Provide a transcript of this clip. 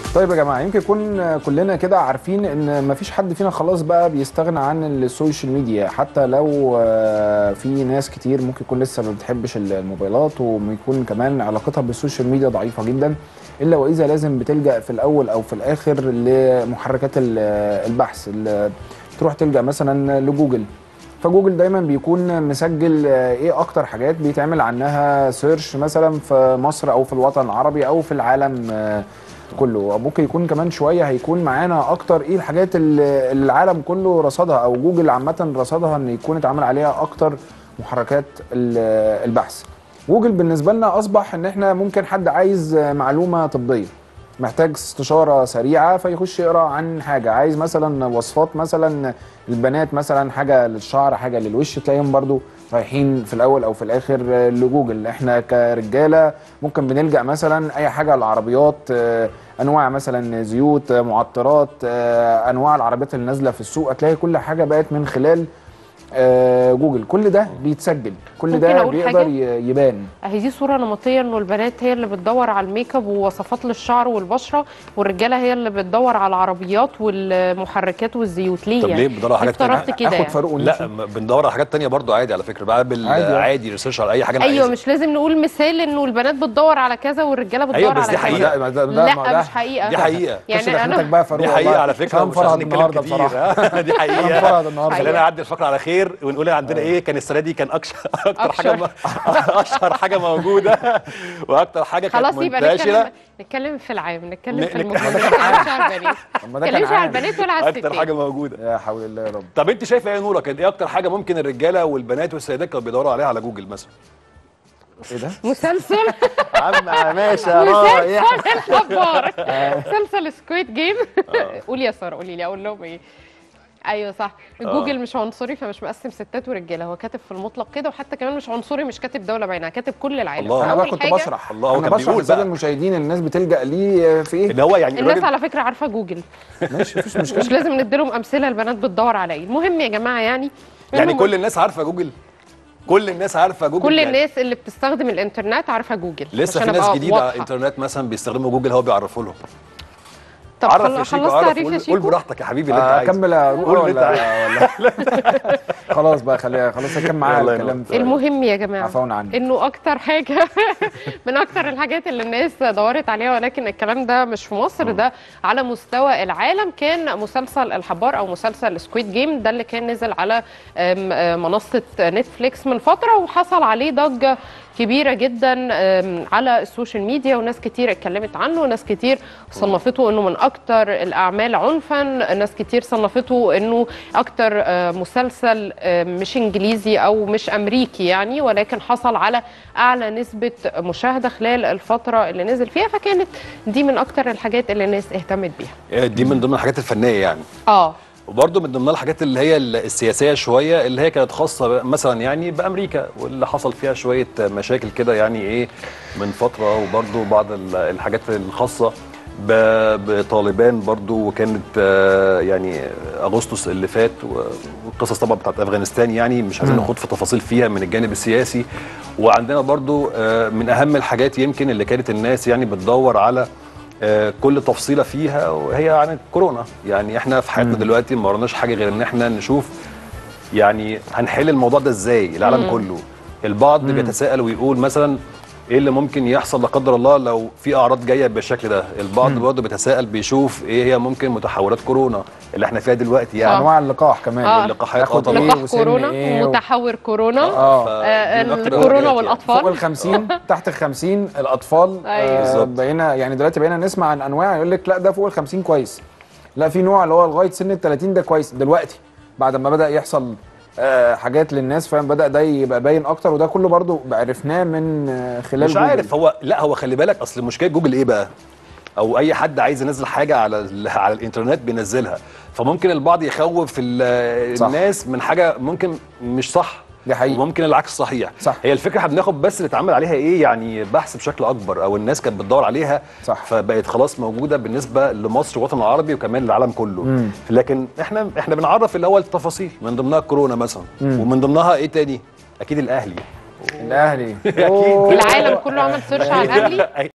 طيب يا جماعه يمكن يكون كلنا كده عارفين ان مفيش حد فينا خلاص بقى بيستغنى عن السوشيال ميديا حتى لو آه، في ناس كتير ممكن يكون لسه ما بتحبش الموبايلات ويكون كمان علاقتها بالسوشيال ميديا ضعيفه جدا الا واذا لازم بتلجا في الاول او في الاخر لمحركات ال- البحث اللي تروح تلجا مثلا لجوجل فجوجل دايما بيكون مسجل آه، ايه اكتر حاجات بيتعمل عنها سيرش مثلا في مصر او في الوطن العربي او في العالم آه، كله ممكن يكون كمان شويه هيكون معانا اكتر ايه الحاجات اللي اللي العالم كله رصدها او جوجل عامه رصدها ان يكون اتعمل عليها اكتر محركات ال- البحث جوجل بالنسبه لنا اصبح ان احنا ممكن حد عايز آه، معلومه طبيه محتاج استشاره سريعه فيخش يقرا عن حاجه عايز مثلا وصفات مثلا البنات مثلا حاجه للشعر حاجه للوش تلاقيهم برضو رايحين في الاول او في الاخر آه، لجوجل احنا كرجاله ممكن بنلجا مثلا اي حاجه العربيات آه، انواع مثلا زيوت آه، معطرات آه، انواع العربيات اللي نازله في السوق هتلاقي كل حاجه بقت من خلال آه، جوجل كل ده بيتسجل كل ممكن ده أقول بيقدر حاجة؟ ي- يبان اهي دي صوره نمطيه انه البنات هي اللي بتدور على الميك اب ووصفات للشعر والبشره والرجاله هي اللي بتدور على العربيات والمحركات والزيوت ليه طب يعني ليه بندور على حاجات تانية؟ افترضت كده اخد يعني. فاروق لا ونمشي م- بندور على حاجات تانية برضو عادي على فكره بعمل عادي، عادي, آه. عادي ريسيرش على اي حاجه انا ايوه عايزها مش لازم نقول مثال انه البنات بتدور على كذا والرجاله بتدور أيوة، بس على دي كذا حقيقة. ما ده- ده- ما لا ده- مش حقيقه دي حقيقه يعني يعني دخلتك انا بقى يا فاروق دي حقيقه والله. على فكره كان ومش فرهد عايزين نتكلم النهارده كتير بصراحه ها؟ دي كان حقيقه فرهد النهارده خلينا نعدي الفقره على خير ونقول عندنا ايه كان السنه دي كان اكشر اكتر حاجه أكشر. م- اشهر حاجه موجوده واكتر حاجه كانت خلاص يبقى منتشره نتكلم نتكلم في العام نتكلم ن- في نك- المجمل ما نتكلمش على البنات طب ما ما ده كان نتكلمش على عام. البنات ولا على اكتر الستات حاجه موجوده يا حول الله يا رب طب انت شايفه ايه يا نوره كانت ايه اكتر حاجه ممكن الرجاله والبنات والسيدات كانوا بيدوروا عليها على جوجل مثلا ايه ده؟ مسلسل عم ماشي مسلسل الحبار مسلسل سكويد جيم قولي يا ساره قولي لي اقول لهم ايه ايوه صح جوجل مش عنصري فمش مقسم ستات ورجاله هو كاتب في المطلق كده وحتى كمان مش عنصري مش كاتب دوله بعينها كاتب كل العالم الله. انا بقى فأول كنت حاجة بشرح الله، هو انا كان بشرح بيقول للساده بقى. المشاهدين الناس بتلجا ليه في ايه ان هو يعني الناس الراجل على فكره عارفه جوجل ماشي مفيش مشكله مش لازم نديلهم امثله البنات بتدور على ايه المهم يا جماعه يعني يعني إنه كل الناس عارفه جوجل كل الناس عارفه جوجل كل يعني الناس اللي بتستخدم الانترنت عارفه جوجل لسه عشان في ناس أبقى جديده على واضحة. الانترنت مثلا بيستخدموا جوجل هو بيعرفوا لهم طب عرف خل- يا شيكو خلصت عرف تعريف قول, يا قول شيكو براحتك يا حبيبي اللي انت آه، عايزه اكمل اروح قول اللي انت ولا ولا خلاص بقى خليها خلاص كان معايا يلا يا الكلام نور. في- المهم يا جماعه عفوا عني انه اكتر حاجه من اكتر الحاجات اللي الناس دورت عليها ولكن الكلام ده مش في مصر ده على مستوى العالم كان مسلسل الحبار او مسلسل سكويد جيم ده اللي كان نزل على أم، أم، منصه نتفليكس من فتره وحصل عليه ضجه كبيره جدا أم، على السوشيال ميديا وناس كتير اتكلمت عنه ناس كتير صنفته انه من اكتر الاعمال عنفا ناس كتير صنفته انه اكتر آه، مسلسل آه، مش انجليزي او مش امريكي يعني ولكن حصل على اعلى نسبه مشاهده خلال الفتره اللي نزل فيها فكانت دي من اكتر الحاجات اللي الناس اهتمت بيها دي من ضمن الحاجات الفنيه يعني اه وبرضه من ضمنها الحاجات اللي هي السياسيه شويه اللي هي كانت خاصه مثلا يعني بامريكا واللي حصل فيها شويه مشاكل كده يعني ايه من فتره وبرضه بعض ال- الحاجات الخاصه ب- بطالبان برضه وكانت آه، يعني اغسطس اللي فات و- والقصص طبعا بتاعت افغانستان يعني مش عايزين نخوض في تفاصيل فيها من الجانب السياسي وعندنا برضه آه، من اهم الحاجات يمكن اللي كانت الناس يعني بتدور على آه، كل تفصيله فيها وهي عن الكورونا يعني احنا في حياتنا دلوقتي ما ورناش حاجه غير ان احنا نشوف يعني هنحل الموضوع ده ازاي العالم كله البعض بيتساءل ويقول مثلا ايه اللي ممكن يحصل لا قدر الله لو في اعراض جايه بالشكل ده البعض برضه بيتساءل بيشوف ايه هي ممكن متحورات كورونا اللي احنا فيها دلوقتي يعني انواع اللقاح كمان آه. اللقاحات ياخد آه طبعاً. إيه لقاح وسن كورونا إيه و- ومتحور كورونا اه آه، فدي من أكتر الكورونا الحاجات يعني. والاطفال فوق ال 50 تحت ال 50 الاطفال أيوة. آه بالظبط. بقينا يعني دلوقتي بقينا نسمع عن انواع يقول لك لا ده فوق ال 50 كويس لا في نوع اللي هو لغايه سن ال 30 ده كويس دلوقتي بعد ما بدا يحصل آه حاجات للناس فاهم بدا ده يبقى باين اكتر وده كله برضو عرفناه من آه خلال مش جوجل. عارف هو لا هو خلي بالك اصل مشكله جوجل ايه بقى او اي حد عايز ينزل حاجه على ال- على الانترنت بينزلها فممكن البعض يخوف ال- صح. الناس من حاجه ممكن مش صح دي حقيقة. وممكن العكس صحيح صح. هي الفكره احنا بناخد بس اللي اتعمل عليها ايه يعني بحث بشكل اكبر او الناس كانت بتدور عليها صح. فبقت خلاص موجوده بالنسبه لمصر والوطن العربي وكمان للعالم كله مم. لكن احنا احنا بنعرف اللي هو التفاصيل من ضمنها الكورونا مثلا ومن ضمنها ايه تاني اكيد الاهلي الاهلي أكيد. أوه. العالم كله عمل سيرش على الاهلي